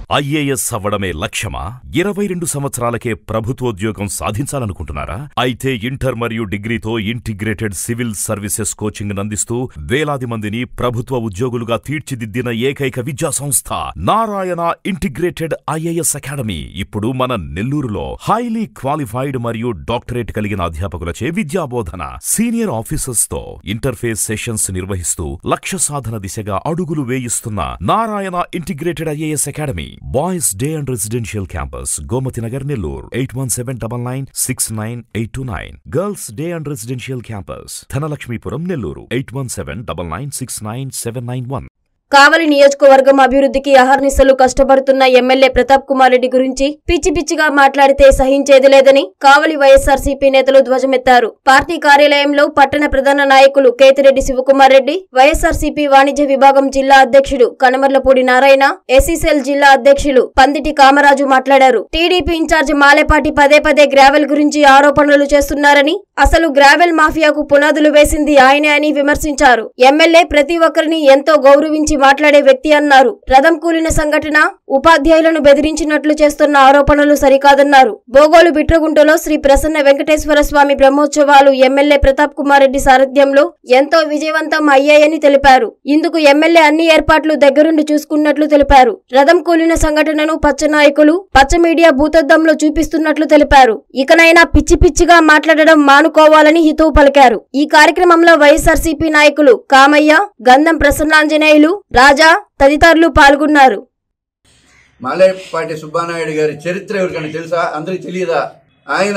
IAS అవ్వడమే లక్ష్యమా ఇరవై రెండు సంవత్సరాలకే ప్రభుత్వోద్యోగం సాధించాలనుకుంటున్నారా అయితే ఇంటర్ మరియు డిగ్రీతో ఇంటిగ్రేటెడ్ సివిల్ సర్వీసెస్ కోచింగ్ అందిస్తూ వేలాది మందిని ప్రభుత్వ ఉద్యోగులుగా తీర్చిదిద్దిన ఏకైక విద్యా సంస్థ నారాయణ ఇంటిగ్రేటెడ్ ఐఏఎస్ అకాడమీ ఇప్పుడు మన నెల్లూరులో హైలీ క్వాలిఫైడ్ మరియు డాక్టరేట్ కలిగిన అధ్యాపకులచే విద్యాబోధన సీనియర్ ఆఫీసర్స్ తో ఇంటర్ఫేస్ సెషన్స్ నిర్వహిస్తూ లక్ష్య సాధన దిశగా అడుగులు వేయిస్తున్న Narayana integrated IAS academy boys day and residential campus Gomathi Nagar Nellore eight one seven double nine six nine eight two nine girls day and residential campus Dhanalakshmipuram Nellore eight one seven double nine six nine seven nine one Kavali నియోజకవర్గం అభివృద్ధికి అహర్నిశలు కష్టపడుతున్న MLA Pratap Kumar Reddy గురించి పిచ్చి పిచ్చిగా మాట్లాడితే సహించేది లేదని కావలి వైఎస్ఆర్సీపీ నేతలు ధ్వజమెత్తారు పార్టీ కార్యాలయంలో పట్టణ ప్రధాన నాయకులు కేతిరెడ్డి శివకుమార్ రెడ్డి వైఎస్ఆర్సీపీ వాణిజ్య విభాగం జిల్లా అధ్యక్షుడు కనమర్లపూడి నారాయణ ఎస్సీసెల్ జిల్లా అధ్యక్షులు పందిటి కామరాజు మాట్లాడారు టీడీపీ ఇన్ఛార్జ్ మాలేపాటి పదే పదే గ్రావెల్ గురించి ఆరోపణలు చేస్తున్నారని అసలు గ్రావెల్ మాఫియాకు పునాదులు వేసింది ఆయనే అని విమర్శించారు ఎమ్మెల్యే ప్రతి ఒక్కరిని ఎంతో గౌరవించి మాట్లాడే వ్యక్తి అన్నారు రథం కూలిన సంఘటన ఉపాధ్యాయులను బెదిరించినట్లు చేస్తున్న ఆరోపణలు సరికాదన్నారు బోగోలు బిట్రగుంటలో శ్రీ ప్రసన్న వెంకటేశ్వర స్వామి బ్రహ్మోత్సవాలు ఎమ్మెల్యే ప్రతాప్ కుమార్ రెడ్డి సారథ్యంలో ఎంతో విజయవంతం అయ్యాయని తెలిపారు ఇందుకు ఎమ్మెల్యే అన్ని ఏర్పాట్లు దగ్గరుండి చూసుకున్నట్లు తెలిపారు రథం కూలిన సంఘటనను పచ్చ నాయకులు పచ్చ మీడియా భూతద్దంలో చూపిస్తున్నట్లు తెలిపారు ఇకనైనా పిచ్చి పిచ్చిగా మాట్లాడడం మానుకోవాలని హితవు పలికారు ఈ కార్యక్రమంలో వైఎస్ఆర్సీపీ నాయకులు కామయ్య గంధం ప్రసన్నాంజనేయులు రాజా తదితరులు పాల్గొన్నారు మాలేపాటి సుబ్బానాయుడు గారి చరిత్ర ఎవరికైనా తెలుసా అందరికి తెలియదా ఆయన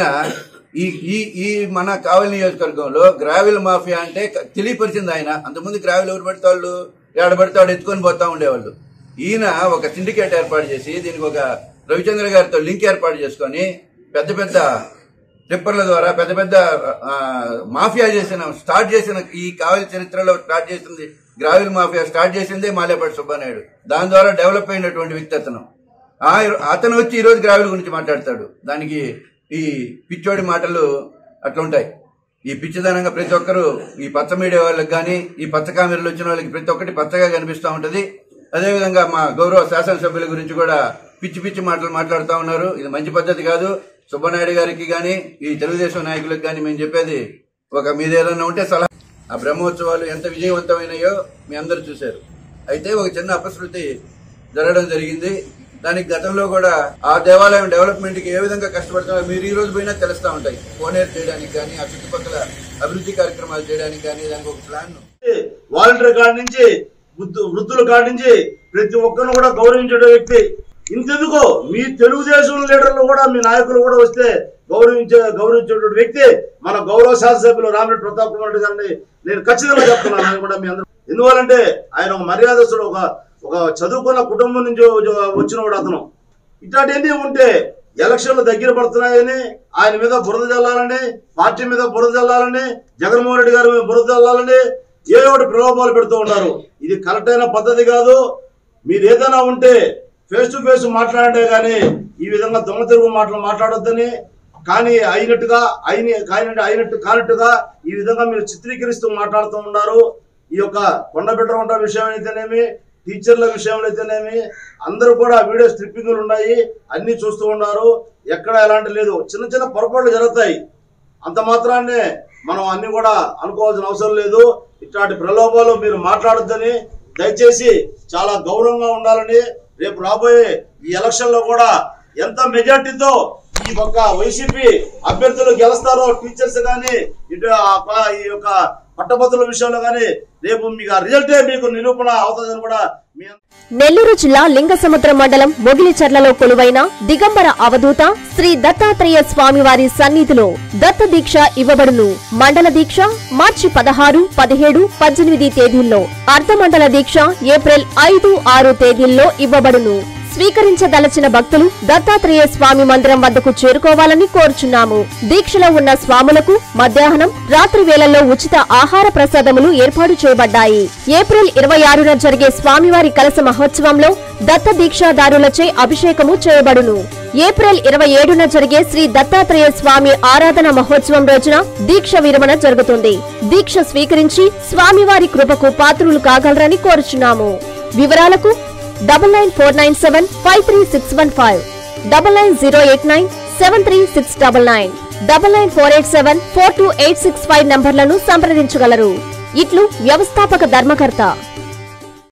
ఈ ఈ ఈ మన కావలి నియోజకవర్గంలో గ్రావెల్ మాఫియా అంటే క- తెలియపరిచింది ఆయన అంతకుముందు గ్రావెల్ ఎవరు పెడతా వాళ్ళు ఏడ పెడతా వాడు ఎత్తుకొని పోతా ఉండేవాళ్ళు ఈయన ఒక సిండికేట్ ఏర్పాటు చేసి దీనికి ఒక రవిచంద్ర గారితో లింక్ ఏర్పాటు చేసుకొని పెద్ద పెద్ద ట్రిప్పర్ల ద్వారా పెద్ద పెద్ద ఆ, మాఫియా చేసిన స్టార్ట్ చేసిన ఈ కావలి చరిత్రలో స్టార్ట్ చేసింది గ్రావిల్ మాఫియా స్టార్ట్ చేసిందే మాలేపాటి సుబ్బానాయుడు దాని ద్వారా డెవలప్ అయినటువంటి వ్యక్తి అతను ఆ అతను వచ్చి ఈరోజు గ్రావిల్ గురించి మాట్లాడతాడు దానికి ఈ పిచ్చోడి మాటలు అట్లా ఉంటాయి ఈ పిచ్చిదనంగా ప్రతి ఒక్కరు ఈ పచ్చ మీడియా వాళ్ళకి కానీ ఈ పచ్చ కామెరలు వచ్చిన వాళ్ళకి ప్రతి ఒక్కటి పచ్చగా కనిపిస్తూ ఉంటది అదేవిధంగా మా గౌరవ శాసనసభ్యుల గురించి కూడా పిచ్చి పిచ్చి మాటలు మాట్లాడుతూ ఉన్నారు ఇది మంచి పద్ధతి కాదు సుబ్బనాయుడు గారికి కానీ ఈ తెలుగుదేశం నాయకులకు కానీ మేము చెప్పేది ఒక మీద ఏదైనా ఉంటే సలహా ఆ బ్రహ్మోత్సవాలు ఎంత విజయవంతమైనాయో మీ అందరూ చూశారు అయితే ఒక చిన్న అపశృతి జరగడం జరిగింది దానికి గతంలో కూడా ఆ దేవాలయం డెవలప్మెంట్ కి ఏ విధంగా కష్టపడుతున్నారో మీరు ఈ రోజు పోయినా తెలుస్తా ఉంటాయి కోనేరు చేయడానికి కానీ ఆ చుట్టుపక్కల అభివృద్ధి కార్యక్రమాలు చేయడానికి కానీ దానికి ఒక ప్లాన్ వాలంటీర్ కాడి నుంచి వృద్ధు- వృద్ధుల కాడి నుంచి ప్రతి ఒక్కరిని కూడా గౌరవించే వ్యక్తి ఇంతెందుకు మీ తెలుగుదేశం లీడర్లు కూడా మీ నాయకులు కూడా వస్తే గౌరవించే గౌరవించేటువంటి వ్యక్తి మన గౌరవ శాసనసభ్యులు రామిరెడ్డి ప్రతాప్ కుమార్ రెడ్డి గారిని నేను ఖచ్చితంగా చెప్తున్నాను ఆయన కూడా మీ అందరూ ఎందువల్లంటే ఆయన ఒక మర్యాదస్తుడు ఒక ఒక చదువుకున్న కుటుంబం నుంచి వచ్చినవాడు అతను ఇట్లాంటివన్నీ ఉంటే ఎలక్షన్లు దగ్గర పడుతున్నాయని ఆయన మీద బురద చల్లాలని పార్టీ మీద బురద చల్లాలని జగన్మోహన్ రెడ్డి గారి మీద బురద చల్లాలని ఏ ఒకటి ప్రలోభాలు పెడుతూ ఉన్నారు ఇది కరెక్ట్ అయిన పద్ధతి కాదు మీరు ఏదైనా ఉంటే ఫేస్ టు ఫేస్ మాట్లాడే కానీ ఈ విధంగా దొంగ తిరుగు మాటలు మాట్లాడొద్దని కానీ అయినట్టుగా అయిన కాని అయినట్టు కానట్టుగా ఈ విధంగా మీరు చిత్రీకరిస్తూ మాట్లాడుతూ ఉన్నారు ఈ యొక్క కొండబిడ్డ వంట విషయం అయితేనేమి టీచర్ల విషయంలో అయితేనేమి అందరూ కూడా వీడియో స్ట్రిప్పింగ్లు ఉన్నాయి అన్ని చూస్తూ ఉన్నారు ఎక్కడ ఎలాంటి లేదు చిన్న చిన్న పొరపాట్లు జరుగుతాయి అంత మాత్రాన్నే మనం అన్ని కూడా అనుకోవాల్సిన అవసరం లేదు ఇట్లాంటి ప్రలోభాలు మీరు మాట్లాడొద్దని దయచేసి చాలా గౌరవంగా ఉండాలని రేపు రాబోయే ఈ ఎలక్షన్ లో కూడా ఎంత మెజార్టీతో ఈ యొక్క వైసీపీ అభ్యర్థులు గెలుస్తారో టీచర్స్ కానీ ఇటు ఆ ప- ఈ యొక్క పట్టభద్రుల విషయంలో కానీ రేపు మీకు ఆ రిజల్టే మీకు నిరూపణ అవుతుందని కూడా మీ అందరికీ నెల్లూరు జిల్లా లింగసముద్ర మండలం మొగిలిచర్లలో కొలువైన దిగంబర అవధూత శ్రీ దత్తాత్రేయ స్వామివారి సన్నిధిలో దత్త దీక్ష ఇవ్వబడును మండల దీక్ష మార్చి పదహారు పదిహేడు పద్దెనిమిది తేదీల్లో అర్ధమండల దీక్ష ఏప్రిల్ ఐదు ఆరు తేదీల్లో ఇవ్వబడును స్వీకరించదలచిన భక్తులు దత్తాత్రేయ స్వామి మందిరం వద్దకు చేరుకోవాలని కోరుచున్నాము దీక్షలో ఉన్న స్వాములకు మధ్యాహ్నం రాత్రి వేళల్లో ఉచిత ఆహార ప్రసాదములు ఏర్పాటు చేయబడ్డాయి ఏప్రిల్ ఇరవై ఆరున జరిగే స్వామివారి కలస మహోత్సవంలో దత్త దీక్షాదారులచే అభిషేకము చేయబడును ఏప్రిల్ ఇరవై ఏడున జరిగే శ్రీ దత్తాత్రేయ స్వామి ఆరాధన మహోత్సవం రోజున దీక్ష విరమణ జరుగుతుంది దీక్ష స్వీకరించి స్వామివారి కృపకు పాత్రులు కాగలరని కోరుచున్నాము వివరాలకు double nine four nine seven five three six one five double nine zero eight nine seven three six double nine double nine four eight seven four two eight six five నంబర్లను సంప్రదించగలరు ఇట్లు వ్యవస్థాపక ధర్మకర్త